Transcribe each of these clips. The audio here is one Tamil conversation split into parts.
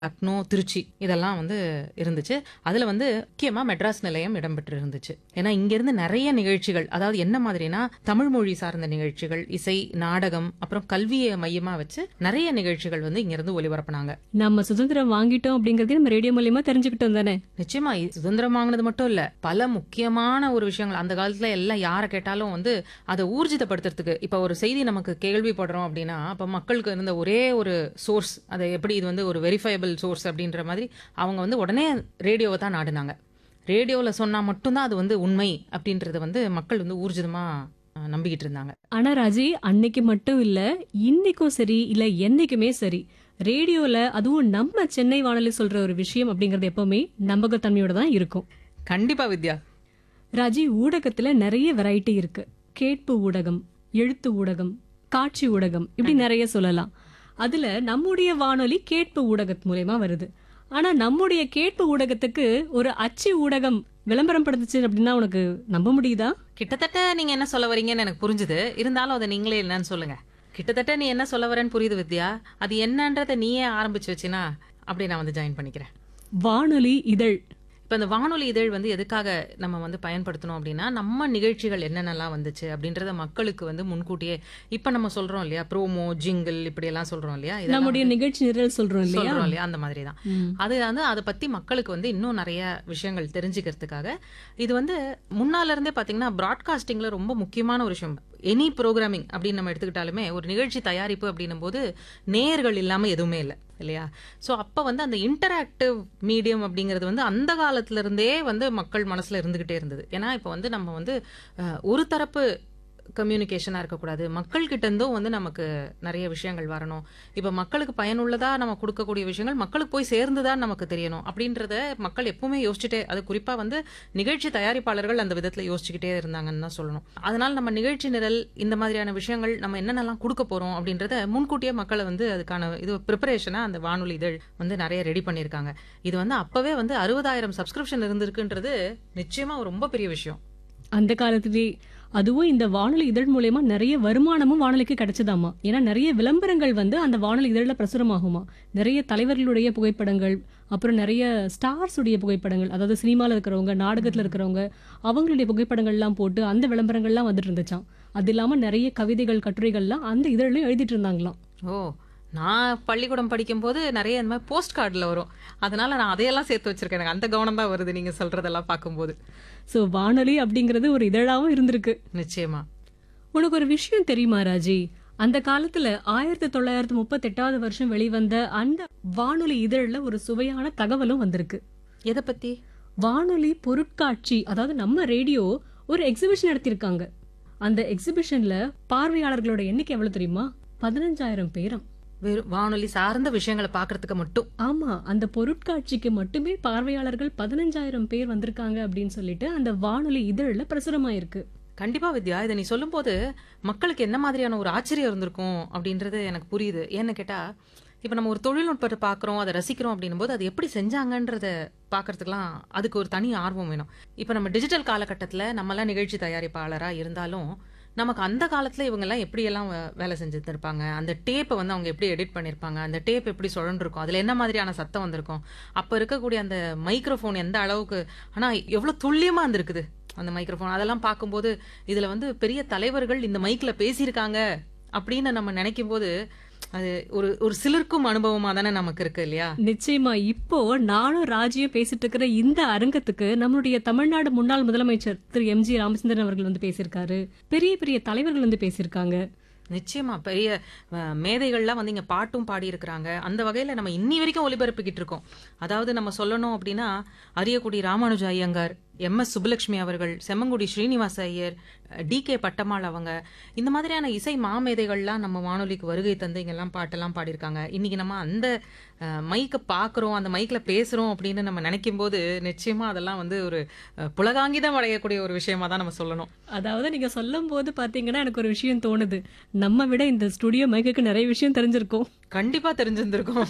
லக்னோ திருச்சி இதெல்லாம் வந்து இருந்துச்சு அதுல வந்து முக்கியமா மெட்ராஸ் நிலையம் இடம்பெற்று இருந்துச்சு ஏன்னா இங்கிருந்து நிறைய நிகழ்ச்சிகள் அதாவது என்ன மாதிரினா தமிழ் மொழி சார்ந்த நிகழ்ச்சிகள் இசை நாடகம் அப்புறம் கல்வியை மையமா வச்சு நிறைய நிகழ்ச்சிகள் வந்து இங்கிருந்து ஒளிபரப்புனாங்க நம்ம சுதந்திரம் வாங்கிட்டோம் அப்படிங்கறதே நம்ம ரேடியோ மூலியமா தெரிஞ்சுக்கிட்டோம் தானே நிச்சயமா இ- சுதந்திரம் வாங்கினது மட்டும் இல்ல பல முக்கியமான ஒரு விஷயங்கள் அந்த காலத்துல எல்லாம் யாரை கேட்டாலும் வந்து அதை ஊர்ஜிதப்படுத்துறதுக்கு இப்ப ஒரு செய்தி நமக்கு கேள்விப்படுறோம் அப்படின்னா அப்ப மக்களுக்கு இருந்த ஒரே ஒரு சோர்ஸ் அதை எப்படி இது வந்து ஒரு வெரிஃபைபிள் சோர்ஸ் அப்படின்ற மாதிரி அவங்க வந்து உடனே ரேடியோவை தான் நாடுனாங்க ரேடியோவில் சொன்னா மட்டும்தான் அது வந்து உண்மை அப்படின்றத வந்து மக்கள் வந்து ஊர்ஜிதமா அஹ், நம்பிக்கிட்டு இருந்தாங்க ஆனா ராஜி அன்னைக்கு மட்டும் இல்ல இன்னைக்கும் சரி இல்ல என்னைக்குமே சரி ரேடியோல அதுவும் நம்ம சென்னை வானொலி சொல்ற ஒரு விஷயம் அப்படிங்கறது எப்பவுமே நம்பகத்தன்மையோட தான் இருக்கும் கண்டிப்பா வித்யா ராஜி ஊடகத்துல நிறைய வெரைட்டி இருக்கு கேட்பு ஊடகம் எழுத்து ஊடகம் காட்சி ஊடகம் இப்படி நிறைய சொல்லலாம் அதுல நம்முடைய வானொலி கேட்பு ஊடகத்து மூலயமா வருது ஆனா நம்முடைய கேட்பு ஊடகத்துக்கு ஒரு அச்சு ஊடகம் விளம்பரம் படுத்துச்சு அப்படின்னா உனக்கு நம்ப முடியுதா கிட்டத்தட்ட நீங்க என்ன சொல்ல வரீங்கன்னு எனக்கு புரிஞ்சுது இருந்தாலும் அதை நீங்களே என்னன்னு சொல்லுங்க கிட்டத்தட்ட நீ என்ன சொல்ல வரேன்னு புரியுது வித்யா அது என்னன்றதை நீயே ஆரம்பிச்சு வச்சினா அப்படி நான் வந்து ஜாயின் பண்ணிக்கிறேன் வானொலி இதழ் இப்போ இந்த வானொலி இதழ் வந்து எதுக்காக நம்ம வந்து பயன்படுத்தணும் அப்படின்னா நம்ம நிகழ்ச்சிகள் என்னென்னலாம் வந்துச்சு அப்படின்றத மக்களுக்கு வந்து முன்கூட்டியே இப்போ நம்ம சொல்றோம் இல்லையா ப்ரோமோ ஜிங்கிள் இப்படி எல்லாம் சொல்றோம் இல்லையா இதெல்லாம் நம்முடைய நிகழ்ச்சி நிரல் சொல்றோம் இல்லையா சொல்றோம் இல்லையா அந்த மாதிரி தான் ம். அது வந்து அதை பத்தி மக்களுக்கு வந்து இன்னும் நிறைய விஷயங்கள் தெரிஞ்சுக்கிறதுக்காக இது வந்து முன்னால இருந்தே பாத்தீங்கன்னா பிராட்காஸ்டிங்ல ரொம்ப முக்கியமான ஒரு விஷயம் எனி ப்ரோக்ராமிங் அப்படின்னு நம்ம எடுத்துக்கிட்டாலுமே ஒரு நிகழ்ச்சி தயாரிப்பு அப்படின்னும் போது நேயர்கள் இல்லாம எதுவுமே இல்லை இல்லையா ஸோ அப்போ வந்து அந்த இன்டராக்டிவ் மீடியம் அப்படிங்கிறது வந்து அந்த காலத்துல இருந்தே வந்து மக்கள் மனசுல இருந்துகிட்டே இருந்தது ஏன்னா இப்போ வந்து நம்ம வந்து அஹ், ஒரு தரப்பு கம்யூனிகேஷனாக இருக்கக்கூடாது மக்கள்கிட்ட இருந்தும் வந்து நமக்கு நிறைய விஷயங்கள் வரணும் இப்போ மக்களுக்கு பயனுள்ளதா நம்ம கொடுக்கக்கூடிய விஷயங்கள் மக்களுக்கு போய் சேர்ந்துதான் நமக்கு தெரியணும் அப்படின்றத மக்கள் எப்பவுமே யோசிச்சுட்டே அது குறிப்பா வந்து நிகழ்ச்சி தயாரிப்பாளர்கள் அந்த விதத்துல யோசிச்சுக்கிட்டே இருந்தாங்கன்னு தான் சொல்லணும் அதனால நம்ம நிகழ்ச்சி நிரல் இந்த மாதிரியான விஷயங்கள் நம்ம என்னென்னலாம் கொடுக்க போறோம் அப்படின்றத முன்கூட்டியே மக்களை வந்து அதுக்கான இது ப்ரிப்பரேஷனா அந்த வானொலி இதழ் வந்து நிறைய ரெடி பண்ணியிருக்காங்க இது வந்து அப்பவே வந்து அறுபதாயிரம் சப்ஸ்கிரிப்ஷன் இருந்திருக்குன்றது நிச்சயமா ஒரு ரொம்ப பெரிய விஷயம் அந்த காலத்திலே அதுவும் இந்த வானொலி இதழ் மூலயமா நிறைய வருமானமும் வானொலிக்கு கிடைச்சதாமா ஏன்னா நிறைய விளம்பரங்கள் வந்து அந்த வானொலி இதழில் பிரசுரமாகுமா நிறைய தலைவர்களுடைய புகைப்படங்கள் அப்புறம் நிறைய ஸ்டார்ஸ் உடைய புகைப்படங்கள் அதாவது சினிமாவில் இருக்கிறவங்க நாடகத்தில் இருக்கிறவங்க அவங்களுடைய புகைப்படங்கள்லாம் போட்டு அந்த விளம்பரங்கள்லாம் வந்துட்டு இருந்துச்சாம் அது இல்லாம நிறைய கவிதைகள் கட்டுரைகள்லாம் அந்த இதழிலும் எழுதிட்டு இருந்தாங்களாம் ஓ நான் பள்ளிக்கூடம் படிக்கும்போது நிறைய இந்த மாதிரி போஸ்ட் கார்டில் வரும் அதனால நான் அதையெல்லாம் சேர்த்து வச்சிருக்கேன் எனக்கு அந்த கவனம் தான் வருது நீங்க சொல்றதெல்லாம் பார்க்கும்போது ஸோ வானொலி அப்படிங்கிறது ஒரு இதழாவும் இருந்திருக்கு நிச்சயமா உனக்கு ஒரு விஷயம் தெரியுமா ராஜி அந்த காலத்துல ஆயிரத்தி தொள்ளாயிரத்தி முப்பத்தி எட்டாவது வருஷம் வெளிவந்த அந்த வானொலி இதழ்ல ஒரு சுவையான தகவலும் வந்திருக்கு எதை பத்தி வானொலி பொருட்காட்சி அதாவது நம்ம ரேடியோ ஒரு எக்ஸிபிஷன் நடத்தியிருக்காங்க அந்த எக்ஸிபிஷன்ல பார்வையாளர்களோட எண்ணிக்கை எவ்வளவு தெரியுமா பதினஞ்சாயிரம் பேராம் வெறும் வானொலி சார்ந்த விஷயங்களை பார்க்கறதுக்கு மட்டும் ஆமா அந்த பொருட்காட்சிக்கு மட்டுமே பார்வையாளர்கள் பதினஞ்சாயிரம் பேர் வந்திருக்காங்க அப்படின்னு சொல்லிட்டு அந்த வானொலி இதழ்ல பிரசுரமாயிருக்கு கண்டிப்பா வித்யா இதை நீ சொல்லும்போது மக்களுக்கு என்ன மாதிரியான ஒரு ஆச்சரியம் இருந்திருக்கும் அப்படின்றது எனக்கு புரியுது ஏன்னு கேட்டா இப்போ நம்ம ஒரு தொழில்நுட்பத்தை பார்க்குறோம் அதை ரசிக்கிறோம் அப்படின்னும் போது அது எப்படி செஞ்சாங்கன்றத பார்க்கறதுக்குலாம் அதுக்கு ஒரு தனி ஆர்வம் வேணும் இப்போ நம்ம டிஜிட்டல் காலகட்டத்தில் நம்மலாம் நிகழ்ச்சி தயாரிப்பாளராக இருந்தாலும் நமக்கு அந்த காலத்தில் இவங்கெல்லாம் எப்படியெல்லாம் வே- வேலை செஞ்சுட்டு இருப்பாங்க அந்த டேப்பை வந்து அவங்க எப்படி எடிட் பண்ணியிருப்பாங்க அந்த டேப் எப்படி சுழன்றிருக்கும் அதில் என்ன மாதிரியான சத்தம் வந்திருக்கும் அப்போ இருக்கக்கூடிய அந்த மைக்ரோஃபோன் எந்த அளவுக்கு ஆனால் எவ்வளோ துல்லியமாக இருந்திருக்குது அந்த மைக்ரோஃபோன் அதெல்லாம் பார்க்கும்போது இதில் வந்து பெரிய தலைவர்கள் இந்த மைக்கில் பேசியிருக்காங்க அப்படின்னு நம்ம நினைக்கும் போது அது ஒரு ஒரு சிலருக்கும் அனுபவமாக தானே நமக்கு இருக்கு இல்லையா நிச்சயமா இப்போ நானும் ராஜியும் பேசிட்டு இருக்கிற இந்த அரங்கத்துக்கு நம்மளுடைய தமிழ்நாடு முன்னாள் முதலமைச்சர் திரு எம் ஜி ராமச்சந்திரன் அவர்கள் வந்து பேசியிருக்காரு பெரிய பெரிய தலைவர்கள் வந்து பேசியிருக்காங்க நிச்சயமா பெரிய அஹ், மேதைகள்லாம் வந்து இங்க பாட்டும் பாடி இருக்கிறாங்க அந்த வகையில நம்ம இன்னி வரைக்கும் ஒளிபரப்பிக்கிட்டு இருக்கோம் அதாவது நம்ம சொல்லணும் அப்படின்னா அரியக்குடி ராமானுஜ ஐயங்கார் எம் எஸ் சுப்புலட்சுமி அவர்கள் செம்மங்குடி ஸ்ரீனிவாச ஐயர் டி கே பட்டம்மாள் அவங்க இந்த மாதிரியான இசை மாமேதைகள்லாம் நம்ம வானொலிக்கு வருகை தந்து இங்கெல்லாம் பாட்டெல்லாம் பாடியிருக்காங்க இன்னைக்கு நம்ம அந்த மைக்கை பார்க்குறோம் அந்த மைக்கில் பேசுகிறோம் அப்படின்னு நம்ம நினைக்கும் போது நிச்சயமா அதெல்லாம் வந்து ஒரு அஹ், புலகாங்கிதம் அடையக்கூடிய ஒரு விஷயமா தான் நம்ம சொல்லணும் அதாவது நீங்க சொல்லும் போது பாத்தீங்கன்னா எனக்கு ஒரு விஷயம் தோணுது நம்ம விட இந்த ஸ்டுடியோ மைக்குக்கு நிறைய விஷயம் தெரிஞ்சிருக்கும் கண்டிப்பா தெரிஞ்சிருந்திருக்கும்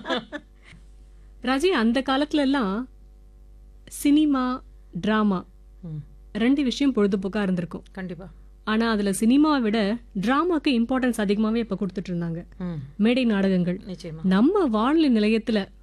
ராஜி அந்த காலத்துல எல்லாம் சினிமா டிராமா ம், ரெண்டு விஷயம் பொழுதுபோக்கா இருந்திருக்கும் கண்டிப்பா ஆனா அதுல சினிமாவை விட டிராமாக்கு இம்பார்ட்டன்ஸ் அதிகமாவே இப்ப கொடுத்துட்டு இருந்தாங்க ம் மேடை நாடகங்கள் நிச்சயமா நம்ம வானொலி நிலையத்துல